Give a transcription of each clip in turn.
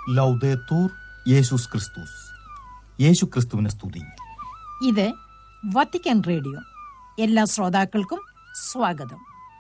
ലൗദേത്തൂർ യേശുസ് ക്രിസ്തുസ് യേശു ക്രിസ്തുവിനെ സ്തുതി ഇത് വത്തിക്കാൻ റേഡിയോ എല്ലാ ശ്രോതാക്കൾക്കും സ്വാഗതം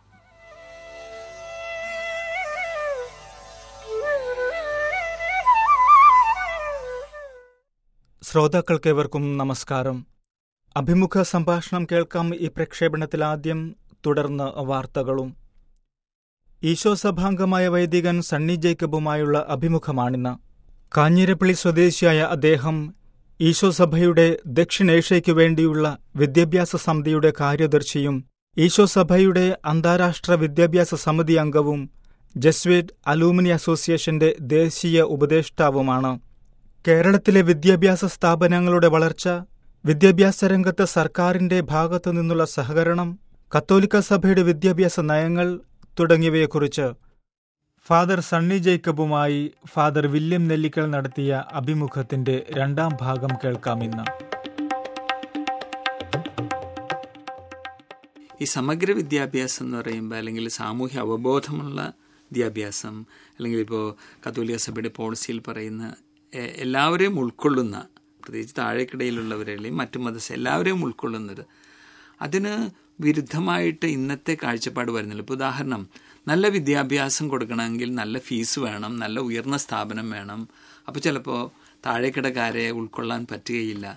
ശ്രോതാക്കൾക്കേവർക്കും നമസ്കാരം അഭിമുഖ സംഭാഷണം കേൾക്കാം ഈ പ്രക്ഷേപണത്തിൽ ആദ്യം തുടർന്ന് വാർത്തകളും ഈശോ സഭാംഗമായ വൈദികൻ സണ്ണി ജേക്കബുമായുള്ള അഭിമുഖമാണിന്ന് കാഞ്ഞിരപ്പള്ളി സ്വദേശിയായ അദ്ദേഹം ഈശോ സഭയുടെ ദക്ഷിണേഷ്യയ്ക്കു വേണ്ടിയുള്ള വിദ്യാഭ്യാസ സമിതിയുടെ കാര്യദർശിയും ഈശോ സഭയുടെ അന്താരാഷ്ട്ര വിദ്യാഭ്യാസ സമിതി അംഗവും ജസ്വേറ്റ് അലൂമിനി അസോസിയേഷന്റെ ദേശീയ ഉപദേഷ്ടാവുമാണ് കേരളത്തിലെ വിദ്യാഭ്യാസ സ്ഥാപനങ്ങളുടെ വളർച്ച വിദ്യാഭ്യാസ രംഗത്ത് സർക്കാരിന്റെ ഭാഗത്തു നിന്നുള്ള സഹകരണം കത്തോലിക്ക സഭയുടെ വിദ്യാഭ്യാസ നയങ്ങൾ തുടങ്ങിയവയെക്കുറിച്ച് ഫാദർ സണ്ണി ജേക്കബുമായി ഫാദർ വില്യം നെല്ലിക്കൽ നടത്തിയ അഭിമുഖത്തിന്റെ രണ്ടാം ഭാഗം കേൾക്കാം ഇന്ന് ഈ സമഗ്ര വിദ്യാഭ്യാസം എന്ന് പറയുമ്പോൾ അല്ലെങ്കിൽ സാമൂഹ്യ അവബോധമുള്ള വിദ്യാഭ്യാസം അല്ലെങ്കിൽ ഇപ്പോൾ കത്തോലിക്ക സഭയുടെ പോളിസിയിൽ പറയുന്ന എ- എല്ലാവരെയും ഉൾക്കൊള്ളുന്ന പ്രത്യേകിച്ച് താഴേക്കിടയിലുള്ളവരെയും മറ്റു മതസ്ഥ എല്ലാവരെയും ഉൾക്കൊള്ളുന്നത് അതിന് വിരുദ്ധമായിട്ട് ഇന്നത്തെ കാഴ്ചപ്പാട് വരുന്നില്ല ഇപ്പോൾ ഉദാഹരണം നല്ല വിദ്യാഭ്യാസം കൊടുക്കണമെങ്കിൽ നല്ല ഫീസ് വേണം നല്ല ഉയർന്ന സ്ഥാപനം വേണം അപ്പോൾ ചിലപ്പോൾ താഴേക്കിടക്കാരെ ഉൾക്കൊള്ളാൻ പറ്റുകയില്ല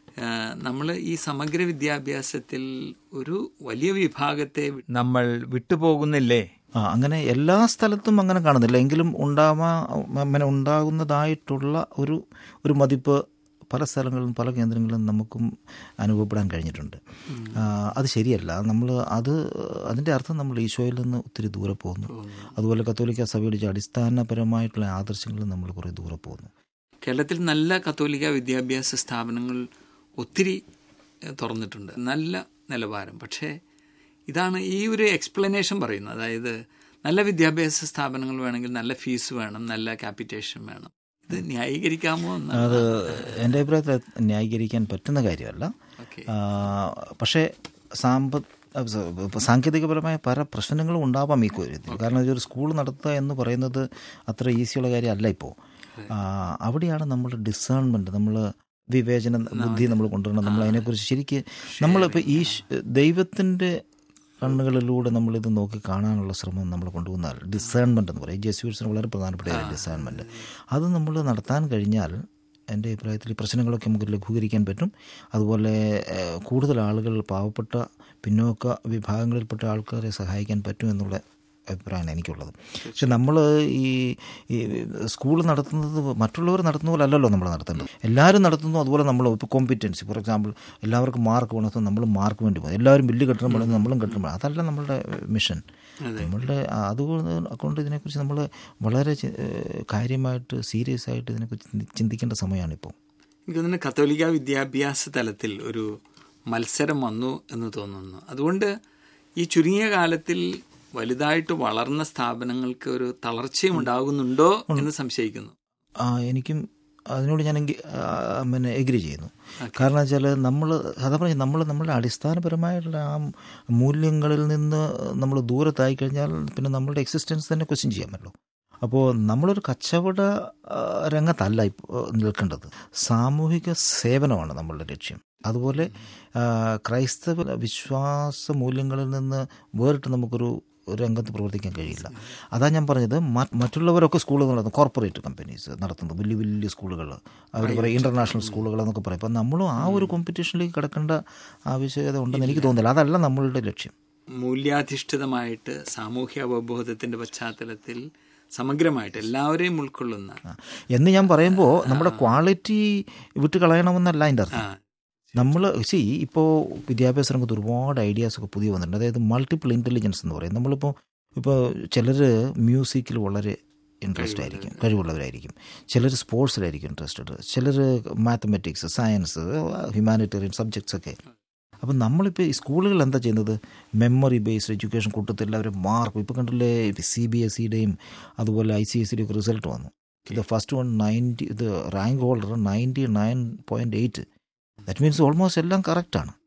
നമ്മൾ ഈ സമഗ്ര വിദ്യാഭ്യാസത്തിൽ ഒരു വലിയ വിഭാഗത്തെ നമ്മൾ വിട്ടുപോകുന്നില്ലേ ആ അങ്ങനെ എല്ലാ സ്ഥലത്തും അങ്ങനെ കാണുന്നില്ല എങ്കിലും ഉണ്ടാവാ അങ്ങനെ ഉണ്ടാകുന്നതായിട്ടുള്ള ഒരു ഒരു മതിപ്പ് പല സ്ഥലങ്ങളിലും പല കേന്ദ്രങ്ങളിലും നമുക്കും അനുഭവപ്പെടാൻ കഴിഞ്ഞിട്ടുണ്ട് ആ, അത് ശരിയല്ല നമ്മൾ അത് അതിൻ്റെ അർത്ഥം നമ്മൾ ഈശോയിൽ നിന്ന് ഒത്തിരി ദൂരെ പോകുന്നു അതുപോലെ കത്തോലിക്ക സഭയുടെ അടിസ്ഥാനപരമായിട്ടുള്ള ആദർശങ്ങളിൽ നമ്മൾ കുറേ ദൂരെ പോകുന്നു കേരളത്തിൽ നല്ല കത്തോലിക്ക വിദ്യാഭ്യാസ സ്ഥാപനങ്ങൾ ഒത്തിരി ഏഹ്, തുറന്നിട്ടുണ്ട് നല്ല നിലവാരം പക്ഷേ ഇതാണ് ഈ ഒരു എക്സ്പ്ലനേഷൻ പറയുന്നത് അതായത് നല്ല വിദ്യാഭ്യാസ സ്ഥാപനങ്ങൾ വേണമെങ്കിൽ നല്ല ഫീസ് വേണം നല്ല ക്യാപിറ്റേഷൻ വേണം ഇത് ന്യായീകരിക്കാമോ അത് എന്നാണ് എൻ്റെ അഭിപ്രായത്തിൽ ന്യായീകരിക്കാൻ പറ്റുന്ന കാര്യമല്ല ഓക്കെ ആ, പക്ഷേ സാമ്പ ഇപ്പൊ സാങ്കേതികപരമായ പല പ്രശ്നങ്ങളും ഉണ്ടാവാം ഈ കാര്യത്തിൽ കാരണം ഇതൊരു സ്കൂൾ നടത്തുക എന്ന് പറയുന്നത് അത്ര ഈസിയുള്ള കാര്യമല്ല ഇപ്പോൾ അവിടെയാണ് നമ്മൾ ഡിസേൺമെൻറ്റ് നമ്മൾ വിവേചന ബുദ്ധി നമ്മൾ കൊണ്ടുവരണം നമ്മൾ അതിനെക്കുറിച്ച് ശരിക്ക് നമ്മളിപ്പോൾ ഈ ദൈവത്തിൻ്റെ കണ്ണുകളിലൂടെ നമ്മളിത് നോക്കി കാണാനുള്ള ശ്രമം നമ്മൾ കൊണ്ടുവന്നാൽ ഡിസേൺമെൻ്റ് എന്ന് പറയും ജെസ്യൂട്സിന് വളരെ പ്രധാനപ്പെട്ട ഡിസേൺമെൻറ്റ് അത് നമ്മൾ നടത്താൻ കഴിഞ്ഞാൽ എൻ്റെ അഭിപ്രായത്തിൽ ഈ പ്രശ്നങ്ങളൊക്കെ നമുക്ക് ലഘൂകരിക്കാൻ പറ്റും അതുപോലെ ഏഹ്, കൂടുതൽ ആളുകൾ പാവപ്പെട്ട പിന്നോക്ക വിഭാഗങ്ങളിൽപ്പെട്ട ആൾക്കാരെ സഹായിക്കാൻ പറ്റും എന്നുള്ള അഭിപ്രായമാണ് എനിക്കുള്ളത് പക്ഷെ നമ്മൾ ഈ ഈ സ്കൂൾ നടത്തുന്നത് മറ്റുള്ളവർ നടത്തുന്ന പോലെ അല്ലല്ലോ നമ്മൾ നടത്തേണ്ടത് എല്ലാവരും നടത്തുന്നു അതുപോലെ നമ്മൾ ഇപ്പോൾ കോമ്പിറ്റൻസി ഫോർ എക്സാമ്പിൾ എല്ലാവർക്കും മാർക്ക് വേണം നമ്മൾ മാർക്ക് വേണ്ടി പോകും എല്ലാവരും ബില്ല് കെട്ടണം വേണം നമ്മളും കെട്ടണം വേണം. അതല്ല നമ്മളുടെ മിഷൻ നമ്മളുടെ അതുകൊണ്ട് കൊണ്ട് ഇതിനെക്കുറിച്ച് നമ്മൾ വളരെ ചി- ഏഹ് കാര്യമായിട്ട് സീരിയസ് ആയിട്ട് ഇതിനെക്കുറിച്ച് ചിന്തി- ചിന്തിക്കേണ്ട സമയമാണിപ്പോൾ എനിക്ക് തോന്നുന്നു കത്തോലിക്ക വിദ്യാഭ്യാസ തലത്തിൽ ഒരു മത്സരം വന്നു എന്ന് തോന്നുന്നു അതുകൊണ്ട് ഈ ചുരുങ്ങിയ കാലത്തിൽ വലുതായിട്ട് വളർന്ന സ്ഥാപനങ്ങൾക്ക് ഒരു തളർച്ചയും ഉണ്ടാകുന്നുണ്ടോ എന്ന് സംശയിക്കുന്നു ആ, എനിക്കും അതിനോട് ഞാൻ എങ്കി- ആ, പിന്നെ എഗ്രി ചെയ്യുന്നു കാരണം വെച്ചാൽ നമ്മൾ അതാ പറഞ്ഞ നമ്മൾ നമ്മളുടെ അടിസ്ഥാനപരമായിട്ടുള്ള ആ മൂല്യങ്ങളിൽ നിന്ന് നമ്മൾ ദൂരത്തായി കഴിഞ്ഞാൽ പിന്നെ നമ്മളുടെ എക്സിസ്റ്റൻസ് തന്നെ ക്വസ്റ്റ്യൻ ചെയ്യാൻ പറ്റുള്ളൂ അപ്പോൾ നമ്മളൊരു കച്ചവട ആ, രംഗത്തല്ല ഇപ്പോൾ നിൽക്കേണ്ടത് സാമൂഹിക സേവനമാണ് നമ്മളുടെ ലക്ഷ്യം അതുപോലെ ആ, ക്രൈസ്തവ വിശ്വാസ മൂല്യങ്ങളിൽ നിന്ന് വേറിട്ട് നമുക്കൊരു രംഗത്ത് പ്രവർത്തിക്കാൻ കഴിയില്ല അതാ ഞാൻ പറഞ്ഞത് മ- മറ്റുള്ളവരൊക്കെ സ്കൂളുകൾ നടത്തുന്നു കോർപ്പറേറ്റ് കമ്പനീസ് നടത്തുന്നു വലിയ വലിയ സ്കൂളുകൾ അവർ പറയും ഇൻ്റർനാഷണൽ സ്കൂളുകൾ എന്നൊക്കെ പറയും അപ്പം നമ്മളും ആ ഒരു കോമ്പറ്റീഷനിലേക്ക് കിടക്കേണ്ട ആവശ്യകത ഉണ്ടെന്ന് എനിക്ക് തോന്നുന്നില്ല അതല്ല നമ്മളുടെ ലക്ഷ്യം മൂല്യാധിഷ്ഠിതമായിട്ട് സാമൂഹ്യ അവബോധത്തിന്റെ പശ്ചാത്തലത്തിൽ സമഗ്രമായിട്ട് എല്ലാവരെയും ഉൾക്കൊള്ളുന്ന ആ. എന്ന് ഞാൻ പറയുമ്പോൾ നമ്മുടെ ക്വാളിറ്റി വിട്ട് കളയണമെന്നല്ല അതിൻ്റെ ആ, അർത്ഥം നമ്മൾ സി ഇപ്പോൾ വിദ്യാഭ്യാസ രംഗത്ത് ഒരുപാട് ഐഡിയാസ് ഒക്കെ പുതിയ വന്നിട്ടുണ്ട് അതായത് മൾട്ടിപ്പിൾ ഇൻ്റലിജൻസ് എന്ന് പറയും നമ്മളിപ്പോൾ ഇപ്പോൾ ചിലർ മ്യൂസിക്കിൽ വളരെ ഇൻട്രസ്റ്റ് ആയിരിക്കും കഴിവുള്ളവരായിരിക്കും ചിലർ സ്പോർട്സിലായിരിക്കും ഇൻട്രസ്റ്റഡ് ചിലർ മാത്തമെറ്റിക്സ് സയൻസ് ഹ്യൂമാനിറ്റേറിയൻ സബ്ജക്ട്സ് ഒക്കെ അപ്പം നമ്മളിപ്പോൾ ഈ സ്കൂളുകൾ എന്താ ചെയ്യുന്നത് മെമ്മറി ബേസ്ഡ് എഡ്യൂക്കേഷൻ കൂട്ടത്തിൽ അവർ മാർക്ക് ഇപ്പോൾ കണ്ടില്ലേ സി ബി എസ് സിയുടെയും അതുപോലെ ഐ സി എസ് സിയുടെ ഒക്കെ റിസൾട്ട് വന്നു ഇത് ഫസ്റ്റ് വൺ നയൻറ്റി ഇത് rank holder ninety nine point eight that means almost എല്ലാം കറക്റ്റാണ്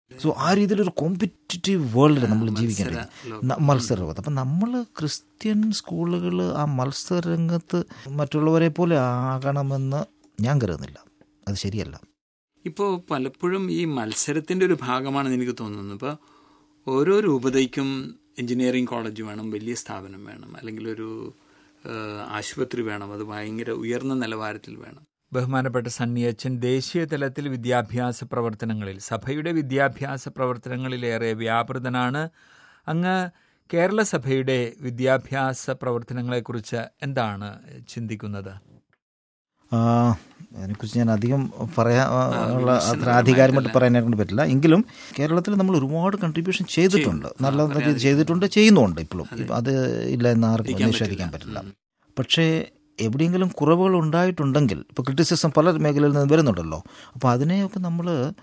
സോ ആ രീതിയിലൊരു കോമ്പറ്റീറ്റീവ് വേൾഡിൽ നമ്മൾ ജീവിക്കേണ്ടത് മത്സര ലോകത്ത് അപ്പം നമ്മൾ ക്രിസ്ത്യൻ സ്കൂളുകൾ ആ മത്സരരംഗത്ത് മറ്റുള്ളവരെ പോലെ ആകണമെന്ന് ഞാൻ കരുതുന്നില്ല അത് ശരിയല്ല ഇപ്പോൾ പലപ്പോഴും ഈ മത്സരത്തിൻ്റെ ഒരു ഭാഗമാണെന്ന് എനിക്ക് തോന്നുന്നു ഇപ്പോൾ ഓരോ രൂപതയ്ക്കും എഞ്ചിനീയറിംഗ് കോളേജ് വേണം വലിയ സ്ഥാപനം വേണം അല്ലെങ്കിൽ ഒരു ഏഹ്, ആശുപത്രി വേണം അത് ഭയങ്കര ഉയർന്ന നിലവാരത്തിൽ വേണം ബഹുമാനപ്പെട്ട സണ്ണിയച്ചൻ ദേശീയ തലത്തിൽ വിദ്യാഭ്യാസ പ്രവർത്തനങ്ങളിൽ സഭയുടെ വിദ്യാഭ്യാസ പ്രവർത്തനങ്ങളിലേറെ വ്യാപൃതനാണ് അങ്ങ് കേരള സഭയുടെ വിദ്യാഭ്യാസ പ്രവർത്തനങ്ങളെക്കുറിച്ച് എന്താണ് ചിന്തിക്കുന്നത് ആ, അതിനെക്കുറിച്ച് ഞാൻ അധികം പറയാ ആ, ഉള്ള അത്ര ആധികാരികമായിട്ട് പറയാനെ കൊണ്ട് പറ്റില്ല എങ്കിലും കേരളത്തിൽ നമ്മൾ ഒരുപാട് കൺട്രിബ്യൂഷൻ ചെയ്തിട്ടുണ്ട് നല്ല രീതിയിൽ ചെയ്തിട്ടുണ്ട് ചെയ്യുന്നുണ്ട് ഇപ്പോഴും ഇപ്പം അത് ഇല്ല എന്ന് ആർക്കും നിഷേധിക്കാൻ പറ്റില്ല പക്ഷേ എവിടെയെങ്കിലും കുറവുകൾ ഉണ്ടായിട്ടുണ്ടെങ്കിൽ ഇപ്പോൾ ക്രിറ്റിസിസം പല മേഖലയിൽ നിന്ന് വരുന്നുണ്ടല്ലോ അപ്പോൾ അതിനെയൊക്കെ നമ്മൾ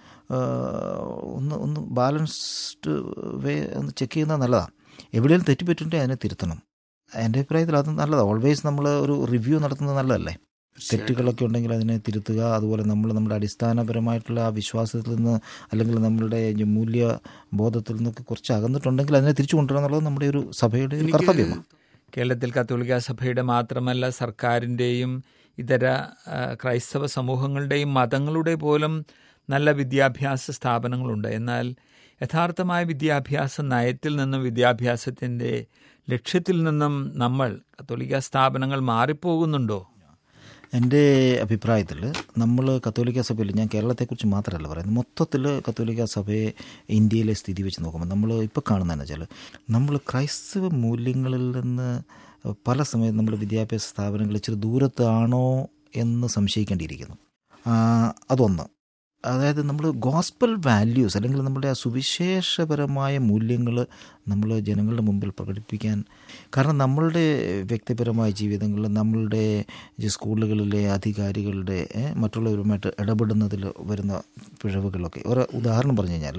ഒന്ന് ഒന്ന് ബാലൻസ്ഡ് വേ ഒന്ന് ചെക്ക് ചെയ്യുന്നത് നല്ലതാണ് എവിടെയെങ്കിലും തെറ്റുപറ്റുണ്ടെങ്കിൽ അതിനെ തിരുത്തണം എൻ്റെ അഭിപ്രായത്തിൽ അത് നല്ലതാണ് ഓൾവേസ് നമ്മൾ ഒരു റിവ്യൂ നടത്തുന്നത് നല്ലതല്ലേ തെറ്റുകളൊക്കെ ഉണ്ടെങ്കിൽ അതിനെ തിരുത്തുക അതുപോലെ നമ്മൾ നമ്മുടെ അടിസ്ഥാനപരമായിട്ടുള്ള ആ വിശ്വാസത്തിൽ നിന്ന് അല്ലെങ്കിൽ നമ്മളുടെ ഈ മൂല്യ ബോധത്തിൽ നിന്നൊക്കെ കുറച്ച് അകന്നിട്ടുണ്ടെങ്കിൽ അതിനെ തിരിച്ചു കൊണ്ടുവരിക എന്നുള്ളത് നമ്മുടെ ഒരു സഭയുടെ ഒരു കർത്തവ്യമാണ് കേരളത്തിൽ കത്തോലിക്ക സഭയുടെ മാത്രമല്ല സർക്കാരിൻ്റെയും ഇതര ആ, ക്രൈസ്തവ സമൂഹങ്ങളുടെയും മതങ്ങളുടെ പോലും നല്ല വിദ്യാഭ്യാസ സ്ഥാപനങ്ങളുണ്ട് എന്നാൽ യഥാർത്ഥമായ വിദ്യാഭ്യാസ നയത്തിൽ നിന്നും വിദ്യാഭ്യാസത്തിൻ്റെ ലക്ഷ്യത്തിൽ നിന്നും നമ്മൾ കത്തോലിക്ക സ്ഥാപനങ്ങൾ മാറിപ്പോകുന്നുണ്ടോ എൻ്റെ അഭിപ്രായത്തിൽ നമ്മൾ കത്തോലിക്ക സഭയിൽ ഞാൻ കേരളത്തെക്കുറിച്ച് മാത്രമല്ല പറയുന്നത് മൊത്തത്തിൽ കത്തോലിക്ക സഭയെ ഇന്ത്യയിലെ സ്ഥിതി വെച്ച് നോക്കുമ്പോൾ നമ്മൾ ഇപ്പോൾ കാണുന്നതെന്ന് വെച്ചാൽ നമ്മൾ ക്രൈസ്തവ മൂല്യങ്ങളിൽ നിന്ന് പല സമയത്ത് നമ്മൾ വിദ്യാഭ്യാസ സ്ഥാപനങ്ങൾ ഇച്ചിരി ദൂരത്താണോ എന്ന് സംശയിക്കേണ്ടിയിരിക്കുന്നു ആ, അതൊന്ന് അതായത് നമ്മൾ ഗോസ്പൽ വാല്യൂസ് അല്ലെങ്കിൽ നമ്മുടെ ആ സുവിശേഷപരമായ മൂല്യങ്ങൾ നമ്മൾ ജനങ്ങളുടെ മുമ്പിൽ പ്രകടിപ്പിക്കാൻ കാരണം നമ്മളുടെ വ്യക്തിപരമായ ജീവിതങ്ങളിൽ നമ്മളുടെ ഈ സ്കൂളുകളിലെ അധികാരികളുടെ ഏ, മറ്റുള്ളവരുമായിട്ട് ഇടപെടുന്നതിൽ വരുന്ന പിഴവുകളൊക്കെ ഒരു ഉദാഹരണം പറഞ്ഞു കഴിഞ്ഞാൽ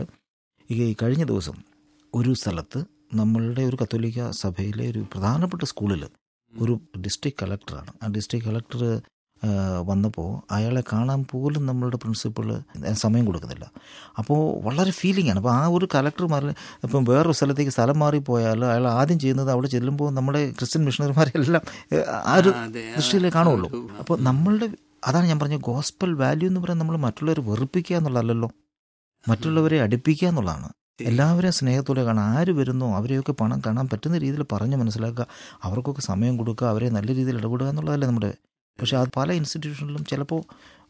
ഈ കഴിഞ്ഞ ദിവസം ഒരു സ്ഥലത്ത് നമ്മളുടെ ഒരു കത്തോലിക്ക സഭയിലെ ഒരു പ്രധാനപ്പെട്ട സ്കൂളിൽ ഒരു ഡിസ്ട്രിക്ട് കളക്ടറാണ് ആ ഡിസ്ട്രിക്ട് കളക്ടർ വന്നപ്പോൾ അയാളെ കാണാൻ പോലും നമ്മളുടെ പ്രിൻസിപ്പൾ സമയം കൊടുക്കുന്നില്ല അപ്പോൾ വളരെ ഫീലിംഗ് ആണ് അപ്പോൾ ആ ഒരു കലക്ടർ മാറി ഇപ്പം വേറൊരു സ്ഥലത്തേക്ക് സ്ഥലം മാറിപ്പോയാൽ അയാൾ ആദ്യം ചെയ്യുന്നത് അവിടെ ചെല്ലുമ്പോൾ നമ്മുടെ ക്രിസ്ത്യൻ മിഷണറിമാരെല്ലാം ഏഹ്, ആ ഒരു ആ, അതെ, ആ, ദൃഷ്ടിയിലേ കാണുള്ളൂ ഒരു- അപ്പോൾ നമ്മളുടെ അതാണ് ഞാൻ പറഞ്ഞ ഗോസ്പൽ വാല്യൂ എന്ന് പറയുന്നത് നമ്മൾ മറ്റുള്ളവരെ വെറുപ്പിക്കുക എന്നുള്ളതല്ലല്ലോ മറ്റുള്ളവരെ അടുപ്പിക്കുക എന്നുള്ളതാണ് എല്ലാവരെയും സ്നേഹത്തോടെ കാണാം ആര് വരുന്നോ അവരെയൊക്കെ പണം കാണാൻ പറ്റുന്ന രീതിയിൽ പറഞ്ഞ് മനസ്സിലാക്കുക അവർക്കൊക്കെ സമയം കൊടുക്കുക അവരെ നല്ല രീതിയിൽ ഇടപെടുക എന്നുള്ളതല്ലേ നമ്മുടെ പക്ഷേ അത് പല ഇൻസ്റ്റിറ്റ്യൂഷനിലും ചിലപ്പോൾ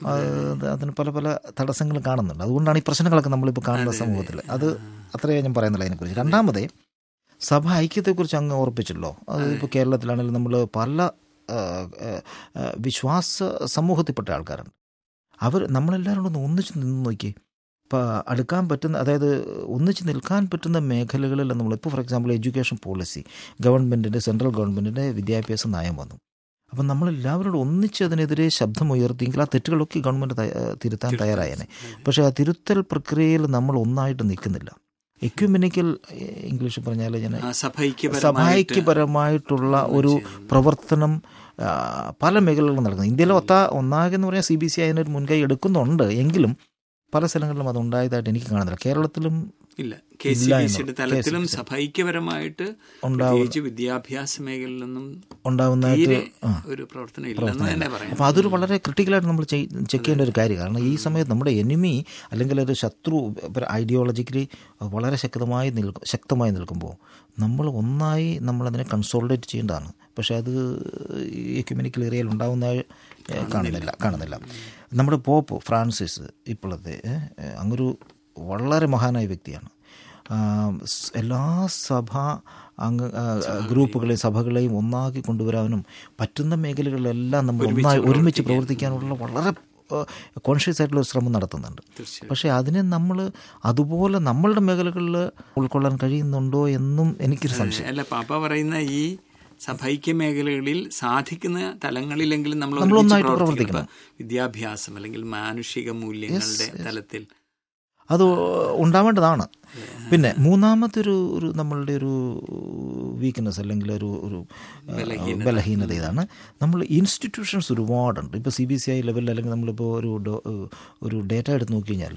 അതിന് പല പല തടസ്സങ്ങൾ കാണുന്നുണ്ട് അതുകൊണ്ടാണ് ഈ പ്രശ്നങ്ങളൊക്കെ നമ്മളിപ്പോൾ കാണുന്ന സമൂഹത്തിൽ അത് അത്രയേ ഞാൻ പറയുന്നില്ല അതിനെക്കുറിച്ച് രണ്ടാമതേ സഭ ഐക്യത്തെക്കുറിച്ച് അങ്ങ് ഓർപ്പിച്ചല്ലോ അത് ഇപ്പോൾ കേരളത്തിലാണെങ്കിലും നമ്മൾ പല ആ, ആ, ആ, വിശ്വാസ സമൂഹത്തിൽപ്പെട്ട ആൾക്കാരുണ്ട് അവർ നമ്മളെല്ലാവരും കൂടെ ഒന്ന് ഒന്നിച്ച് നിന്ന് നോക്കി ഇപ്പോൾ അടുക്കാൻ പറ്റുന്ന അതായത് ഒന്നിച്ച് നിൽക്കാൻ പറ്റുന്ന മേഖലകളിൽ നമ്മൾ ഇപ്പോൾ ഫോർ എക്സാമ്പിൾ എഡ്യൂക്കേഷൻ പോളിസി ഗവൺമെൻറ്റിൻ്റെ സെൻട്രൽ ഗവൺമെൻറ്റിൻ്റെ വിദ്യാഭ്യാസ നയം വന്നു അപ്പം നമ്മളെല്ലാവരോടും ഒന്നിച്ച് അതിനെതിരെ ശബ്ദമുയർത്തിയെങ്കിൽ ആ തെറ്റുകളൊക്കെ ഗവൺമെൻറ് തയ്യ- തിരുത്താൻ തയ്യാറായേനെ പക്ഷേ ആ തിരുത്തൽ പ്രക്രിയയിൽ നമ്മൾ ഒന്നായിട്ട് നിൽക്കുന്നില്ല എക്യുമെനിക്കൽ ഇംഗ്ലീഷ് പറഞ്ഞാൽ ഞാൻ ആ, സഭൈക്യപരമായിട്ട് സഭാഐക്യപരമായിട്ടുള്ള ഒരു പ്രവർത്തനം ആ, പല മേഖലകളിലും നടക്കുന്നത് ഇന്ത്യയിലെ ഒത്ത ഒന്നാകെ എന്ന് പറയാൻ സി ബി സി അതിനൊരു മുൻകൈ എടുക്കുന്നുണ്ട് എങ്കിലും പല സ്ഥലങ്ങളിലും അത് ഉണ്ടായതായിട്ട് എനിക്ക് കാണുന്നില്ല കേരളത്തിലും ഇല്ല കെ സി ഇല്ല ബി എന്ന്. സിയുടെ തലത്തിലും KCBC. സഭൈക്യപരമായിട്ട് ഉണ്ടാവുന്ന- പ്രത്യേകിച്ച് വിദ്യാഭ്യാസ മേഖലയിൽ നിന്നും ഉണ്ടാവുന്നതായിട്ട് തീരെ ആ ഒരു പ്രവർത്തനം ഇല്ലെന്ന് തന്നെ പറയാം അപ്പോൾ അതൊരു വളരെ ക്രിട്ടിക്കലായിട്ട് നമ്മൾ ചെക്ക് ചെയ്യേണ്ട ഒരു കാര്യം കാരണം ഈ സമയത്ത് നമ്മുടെ എനിമി അല്ലെങ്കിൽ ഒരു ശത്രു ഐഡിയോളജിക്കലി വളരെ ശക്തമായി നിൽക്കും ശക്തമായി നിൽക്കുമ്പോൾ നമ്മൾ ഒന്നായി നമ്മളതിനെ കൺസോൾഡേറ്റ് ചെയ്യേണ്ടതാണ് പക്ഷേ അത് ഈ എക്യുമെനിക്കൽ ഏരിയയിൽ ഉണ്ടാവുന്ന ഏ, കാണുന്നില്ല കാണുന്നില്ല നമ്മുടെ പോപ്പ് ഫ്രാൻസിസ് ഇപ്പോഴത്തെ ഏ, അങ്ങൊരു വളരെ മഹാനായ വ്യക്തിയാണ് ആ, സ് എല്ലാ സഭ അംഗ ആ, ഗ്രൂപ്പുകളെയും സഭകളെയും ഒന്നാക്കി കൊണ്ടുവരാനും പറ്റുന്ന മേഖലകളിലെല്ലാം നമ്മൾ ഒന്നായി ഒരുമിച്ച് പ്രവർത്തിക്കാനുള്ള വളരെ കോൺഷ്യസ് ആയിട്ടുള്ള ഒരു ശ്രമം നടത്തുന്നുണ്ട് തീർച്ചയായും പക്ഷേ അതിനെ നമ്മൾ അതുപോലെ നമ്മളുടെ മേഖലകളിൽ ഉൾക്കൊള്ളാൻ കഴിയുന്നുണ്ടോ എന്നും എനിക്കൊരു സംശയം അല്ല പാപ്പ പറയുന്ന ഈ സഭൈക്യ മേഖലകളിൽ സാധിക്കുന്ന തലങ്ങളിലെങ്കിലും നമ്മൾ നമ്മൾ ഒരുമിച്ച് ഒന്നായിട്ട് പ്രവർത്തിക്കണം. പ്രവർത്തിക്കണം. ഇപ്പൊ വിദ്യാഭ്യാസം അല്ലെങ്കിൽ മാനുഷിക മൂല്യങ്ങളുടെ തലത്തിൽ അത് ഉണ്ടാവേണ്ടതാണ് പിന്നെ മൂന്നാമത്തെ ഒരു ഒരു നമ്മളുടെ ഒരു വീക്ക്നെസ് അല്ലെങ്കിൽ ഒരു ഒരു ആ, ബലഹീനത ഇതാണ് നമ്മൾ ഇൻസ്റ്റിറ്റ്യൂഷൻസ് ഒരുപാടുണ്ട് ഇപ്പോൾ സി ബി സി ഐ ലെവലിൽ അല്ലെങ്കിൽ നമ്മളിപ്പോൾ ഒരു ഡോ- ഒരു ഡേറ്റ എടുത്ത് നോക്കി കഴിഞ്ഞാൽ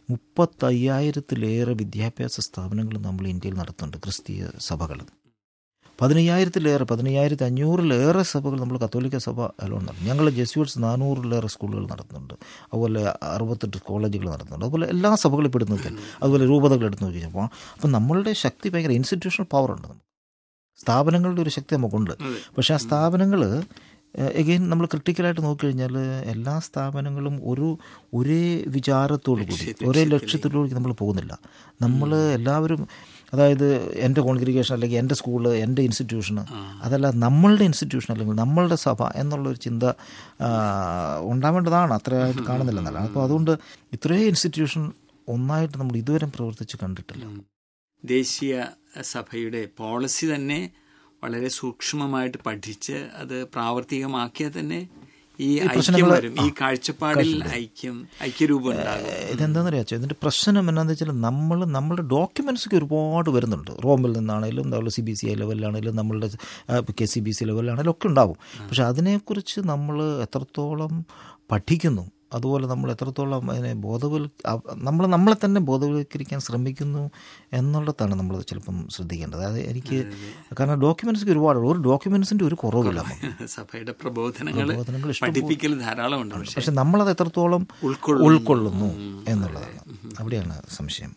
മുപ്പത്തയ്യായിരത്തിലേറെ വിദ്യാഭ്യാസ സ്ഥാപനങ്ങൾ നമ്മൾ ഇന്ത്യയിൽ നടത്തുന്നുണ്ട് ക്രിസ്തീയ സഭകൾ പതിനയ്യായിരത്തിലേറെ പതിനയ്യായിരത്തി അഞ്ഞൂറിലേറെ സഭകൾ നമ്മൾ കത്തോലിക്ക സഭ അലോൺ നടത്തും ഞങ്ങൾ ജെസ്യൂട്ട്സ് നാനൂറിലേറെ സ്കൂളുകൾ നടത്തുന്നുണ്ട് അതുപോലെ അറുപത്തെട്ട് കോളേജുകൾ നടത്തുന്നുണ്ട് അതുപോലെ എല്ലാ സഭകളും പെടുന്ന നോക്കിയാൽ അതുപോലെ രൂപതകൾ എടുത്ത് നോക്കി അപ്പോൾ അപ്പം നമ്മളുടെ ശക്തി ഭയങ്കര ഇൻസ്റ്റിറ്റ്യൂഷണൽ പവർ ഉണ്ട് നമുക്ക് സ്ഥാപനങ്ങളുടെ ഒരു ശക്തി നമുക്കുണ്ട് അതെ. പക്ഷേ ആ സ്ഥാപനങ്ങൾ എഗെയിൻ നമ്മൾ ക്രിട്ടിക്കലായിട്ട് നോക്കിക്കഴിഞ്ഞാൽ എല്ലാ സ്ഥാപനങ്ങളും ഒരു ഒരേ വിചാരത്തോടു കൂടി ലക്ഷ്യത്തിൽ- ഒരേ ലക്ഷ്യത്തിലൂടെ നമ്മൾ പോകുന്നില്ല നമ്മൾ എല്ലാവരും അതായത് എൻ്റെ കോൺഗ്രിഗേഷൻ അല്ലെങ്കിൽ എൻ്റെ സ്കൂള് എൻ്റെ ഇൻസ്റ്റിറ്റ്യൂഷന് അതല്ല നമ്മളുടെ ഇൻസ്റ്റിറ്റ്യൂഷൻ അല്ലെങ്കിൽ നമ്മളുടെ സഭ എന്നുള്ളൊരു ചിന്ത ആ, ഉണ്ടാവേണ്ടതാണ് അത്രയായിട്ട് കാണുന്നില്ലെന്നല്ല അപ്പോൾ അതുകൊണ്ട് ഇത്രയും ഇൻസ്റ്റിറ്റ്യൂഷൻ ഒന്നായിട്ട് നമ്മൾ ഇതുവരെ പ്രവർത്തിച്ച് കണ്ടിട്ടില്ല ഉം. ദേശീയ സഭയുടെ പോളിസി തന്നെ വളരെ സൂക്ഷ്മമായിട്ട് പഠിച്ച് അത് പ്രാവർത്തികമാക്കിയാൽ തന്നെ ഈ ഐക്യം പ്രശ്നങ്ങള് വരും ഈ കാഴ്ചപ്പാടിൽ ഐക്യം ഐക്യരൂപം ഉണ്ടാകും ഇതെന്താണെന്ന് അറിയാച്ചോ ഇതിൻ്റെ പ്രശ്നം എന്നാന്ന് വെച്ചാൽ നമ്മൾ നമ്മുടെ ഡോക്യുമെൻറ്റ്സൊക്കെ ഒരുപാട് വരുന്നുണ്ട് റോമിൽ നിന്നാണെങ്കിലും അതുപോലെ സി ബി സി ഐ ലെവലിലാണെങ്കിലും നമ്മളുടെ കെ സി ബി സി ലെവലിലാണെങ്കിലും ഒക്കെ ഉണ്ടാവും പക്ഷെ അതിനെക്കുറിച്ച് നമ്മൾ എത്രത്തോളം പഠിക്കുന്നു അതുപോലെ നമ്മൾ എത്രത്തോളം അതിനെ ബോധവൽ നമ്മൾ നമ്മളെ തന്നെ ബോധവൽക്കരിക്കാൻ ശ്രമിക്കുന്നു എന്നുള്ളതാണ് നമ്മൾ ചിലപ്പം ശ്രദ്ധിക്കേണ്ടത് അതായത് എനിക്ക് കാരണം ഡോക്യുമെൻറ്റ്സ് ഒരുപാട് ഒരു ഡോക്യുമെൻറ്റ്സിൻ്റെ ഒരു കുറവില്ല നമുക്ക് സഭയുടെ പ്രബോധനങ്ങൾ പ്രബോധനങ്ങൾ ഇഷ്ടംപോലെ- പഠിപ്പിക്കൽ ധാരാളമുണ്ട് പക്ഷെ പക്ഷെ നമ്മളത് എത്രത്തോളം ഉൾക്കൊള്ളുന്നു. ഉൾക്കൊള്ളുന്നു എന്നുള്ളതാണ് അവിടെയാണ് സംശയം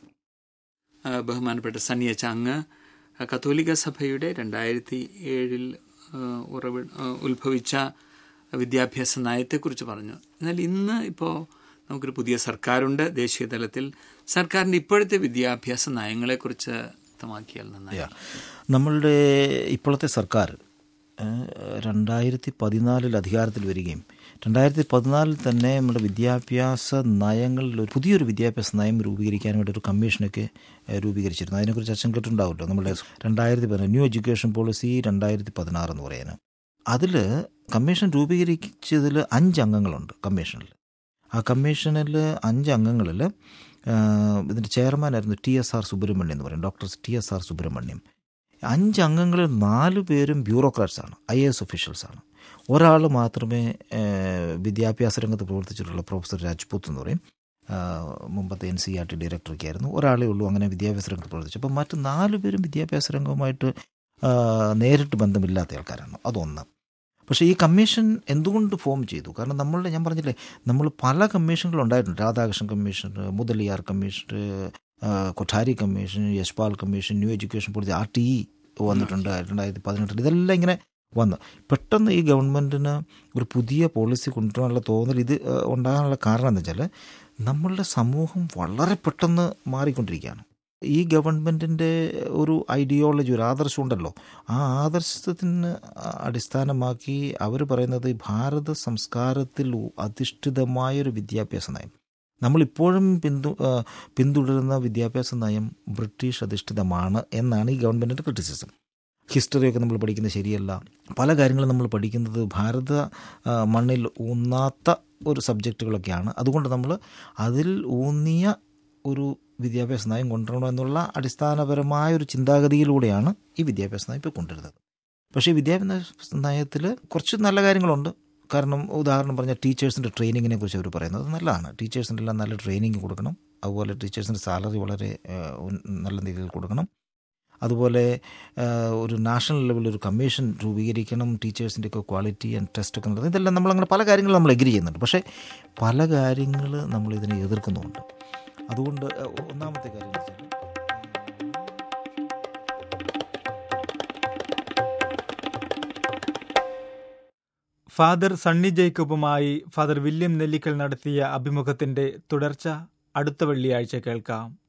ആ, ബഹുമാനപ്പെട്ട സന്നിയച്ച അങ്ങ് കത്തോലിക്ക സഭയുടെ രണ്ടായിരത്തി ഏഴിൽ ഉറവി ആ, ഉത്ഭവിച്ച വിദ്യാഭ്യാസ നയത്തെക്കുറിച്ച് പറഞ്ഞു എന്നാൽ ഇന്ന് ഇപ്പോൾ നമുക്കൊരു പുതിയ സർക്കാരുണ്ട് ദേശീയ തലത്തിൽ സർക്കാരിൻ്റെ ഇപ്പോഴത്തെ വിദ്യാഭ്യാസ നയങ്ങളെക്കുറിച്ച് വ്യക്തമാക്കിയാൽ നന്നായി യാ. നമ്മളുടെ ഇപ്പോഴത്തെ സർക്കാർ ഏഹ്, രണ്ടായിരത്തി പതിനാലിൽ അധികാരത്തിൽ വരികയും രണ്ടായിരത്തി പതിനാലിൽ തന്നെ നമ്മുടെ വിദ്യാഭ്യാസ നയങ്ങളിൽ ഒരു പുതിയൊരു വിദ്യാഭ്യാസ നയം രൂപീകരിക്കാൻ വേണ്ടി ഒരു കമ്മീഷനൊക്കെ ഏഹ്, രൂപീകരിച്ചിരുന്നു അതിനെക്കുറിച്ച് അച്ഛൻ കേട്ടിട്ടുണ്ടാവുമല്ലോ നമ്മുടെ രണ്ടായിരത്തി പതിനാറ് ന്യൂ എഡ്യൂക്കേഷൻ പോളിസി രണ്ടായിരത്തി പതിനാറ് എന്ന് പറയുന്നത് അതിൽ കമ്മീഷൻ രൂപീകരിച്ചതിൽ അഞ്ച് അംഗങ്ങളുണ്ട് കമ്മീഷനിൽ ആ കമ്മീഷനിൽ അഞ്ച് അംഗങ്ങളിൽ ഇതിൻ്റെ ചെയർമാനായിരുന്നു ടി എസ് ആർ സുബ്രഹ്മണ്യം എന്ന് പറയും doctor T S R Subrahmanyam അഞ്ച് അംഗങ്ങളിൽ നാല് പേരും ബ്യൂറോക്രാറ്റ്സാണ് ഐ എ എസ് ഒഫീഷ്യൽസാണ് ഒരാൾ മാത്രമേ ഏഹ്, വിദ്യാഭ്യാസ രംഗത്ത് പ്രവർത്തിച്ചിട്ടുള്ള പ്രൊഫസർ രാജ്പൂത്ത് എന്ന് പറയും ആഹ്, മുമ്പത്തെ എൻ സി ആർ ടി ഡയറക്ടറൊക്കെ ആയിരുന്നു ഒരാളേ ഉള്ളൂ അങ്ങനെ വിദ്യാഭ്യാസ രംഗത്ത് പ്രവർത്തിച്ചു അപ്പം മറ്റ് നാല് പേരും വിദ്യാഭ്യാസ രംഗവുമായിട്ട് ആഹ്, നേരിട്ട് ബന്ധമില്ലാത്ത ആൾക്കാരാണ് അതൊന്ന് പക്ഷേ ഈ കമ്മീഷൻ എന്തുകൊണ്ട് ഫോം ചെയ്തു കാരണം നമ്മളുടെ ഞാൻ പറഞ്ഞില്ലേ നമ്മൾ പല കമ്മീഷനുകൾ ഉണ്ടായിട്ടുണ്ട് രാധാകൃഷ്ണൻ കമ്മീഷൻ മുതലിയാർ കമ്മീഷൻ ആ, Kothari commission Yashpal commission new education policy R T E വന്നിട്ടുണ്ട് രണ്ടായിരത്തി പതിനെട്ടിൽ ഇതെല്ലാം ഇങ്ങനെ വന്നു പെട്ടെന്ന് ഈ ഗവൺമെൻറ്റിന് ഒരു പുതിയ പോളിസി കൊണ്ടുവരാനുള്ള തോന്നൽ ഇത് ആ, ഉണ്ടാകാനുള്ള കാരണം എന്ന് വെച്ചാൽ നമ്മളുടെ സമൂഹം വളരെ പെട്ടെന്ന് മാറിക്കൊണ്ടിരിക്കുകയാണ് ഈ ഗവൺമെൻറ്റിൻ്റെ ഒരു ഐഡിയോളജി ഒരു ആദർശം ഉണ്ടല്ലോ ആ ആദർശത്തിന് അടിസ്ഥാനമാക്കി അവർ പറയുന്നത് ഈ ഭാരത സംസ്കാരത്തിൽ അധിഷ്ഠിതമായൊരു വിദ്യാഭ്യാസ നയം നമ്മളിപ്പോഴും പിന്തു ആ, പിന്തുടരുന്ന വിദ്യാഭ്യാസ നയം ബ്രിട്ടീഷ് അധിഷ്ഠിതമാണ് എന്നാണ് ഈ ഗവൺമെൻറ്റിൻ്റെ ക്രിറ്റിസിസം ഹിസ്റ്ററിയൊക്കെ നമ്മൾ പഠിക്കുന്നത് ശരിയല്ല പല കാര്യങ്ങളും നമ്മൾ പഠിക്കുന്നത് ഭാരത ആ, മണ്ണിൽ ഊന്നാത്ത ഒരു സബ്ജക്റ്റുകളൊക്കെയാണ് അതുകൊണ്ട് നമ്മൾ അതിൽ ഊന്നിയ ഒരു വിദ്യാഭ്യാസ നയം കൊണ്ടുവരണം എന്നുള്ള അടിസ്ഥാനപരമായ ഒരു ചിന്താഗതിയിലൂടെയാണ് ഈ വിദ്യാഭ്യാസ നയം ഇപ്പോൾ കൊണ്ടുവരുന്നത് പക്ഷേ ഈ വിദ്യാഭ്യാസ നയത്തിൽ കുറച്ച് നല്ല കാര്യങ്ങളുണ്ട് കാരണം ഉദാഹരണം പറഞ്ഞാൽ ടീച്ചേഴ്സിൻ്റെ ട്രെയിനിങ്ങിനെ കുറിച്ച് അവർ പറയുന്നത് അത് നല്ലതാണ് ടീച്ചേഴ്സിൻ്റെ എല്ലാം നല്ല ട്രെയിനിങ് കൊടുക്കണം അതുപോലെ ടീച്ചേഴ്സിൻ്റെ സാലറി വളരെ ഏഹ്, ഉൻ- നല്ല രീതിയിൽ കൊടുക്കണം അതുപോലെ ഏഹ്, ഒരു നാഷണൽ ലെവലിൽ ഒരു കമ്മീഷൻ രൂപീകരിക്കണം ടീച്ചേഴ്സിൻ്റെ ഒക്കെ ക്വാളിറ്റി ആൻഡ് ടെസ്റ്റ് ഒക്കെ നടത്തുന്നത് ഇതെല്ലാം നമ്മളങ്ങനെ പല കാര്യങ്ങളും നമ്മൾ എഗ്രി ചെയ്യുന്നുണ്ട് പക്ഷേ പല കാര്യങ്ങൾ നമ്മൾ ഇതിനെ എതിർക്കുന്നുമുണ്ട് അതുകൊണ്ട് ഏഹ്, ഒന്നാമത്തെ കാര്യം എന്ന് വെച്ചാൽ ഫാദർ സണ്ണി ജേക്കബുമായി ഫാദർ വില്യം നെല്ലിക്കൽ നടത്തിയ അഭിമുഖത്തിന്റെ തുടർച്ച അടുത്ത വെള്ളിയാഴ്ച കേൾക്കാം